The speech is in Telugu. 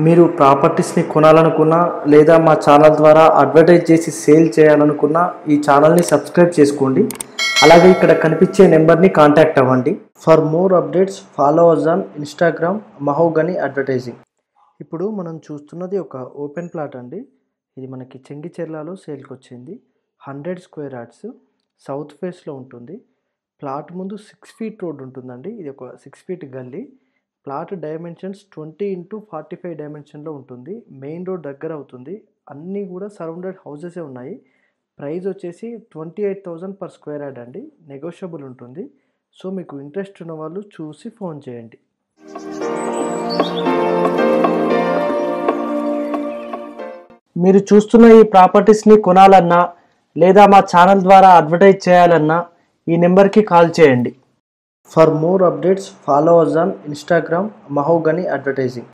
మీరు ప్రాపర్టీస్ని కొనాలనుకున్నా లేదా మా ఛానల్ ద్వారా అడ్వర్టైజ్ చేసి సేల్ చేయాలనుకున్నా ఈ ఛానల్ని సబ్స్క్రైబ్ చేసుకోండి అలాగే ఇక్కడ కనిపించే నెంబర్ని కాంటాక్ట్ అవ్వండి for more updates follow us on Instagram mahogany advertising ఇప్పుడు మనం చూస్తున్నది ఒక ఓపెన్ ప్లాట్ అండి ఇది మనకి చెంగిచెర్లలో సేల్కి వచ్చింది హండ్రెడ్ స్క్వేర్ యార్డ్స్ సౌత్ ఫేస్లో ఉంటుంది ప్లాట్ ముందు సిక్స్ ఫీట్ రోడ్ ఉంటుందండి ఇది ఒక సిక్స్ ఫీట్ గల్లీ plot dimensions twenty into forty five డైమెన్షన్లో ఉంటుంది మెయిన్ రోడ్ దగ్గర అవుతుంది అన్నీ కూడా సరౌండెడ్ హౌసెసే ఉన్నాయి ప్రైస్ వచ్చేసి twenty eight thousand per square yard అండి నెగోషియబుల్ ఉంటుంది సో మీకు ఇంట్రెస్ట్ ఉన్న వాళ్ళు చూసి ఫోన్ చేయండి మీరు చూస్తున్న ఈ ప్రాపర్టీస్ని కొనాలన్నా లేదా మా ఛానల్ ద్వారా అడ్వర్టైజ్ చేయాలన్నా ఈ నెంబర్కి కాల్ చేయండి for more updates follow us on Instagram mahogany advertising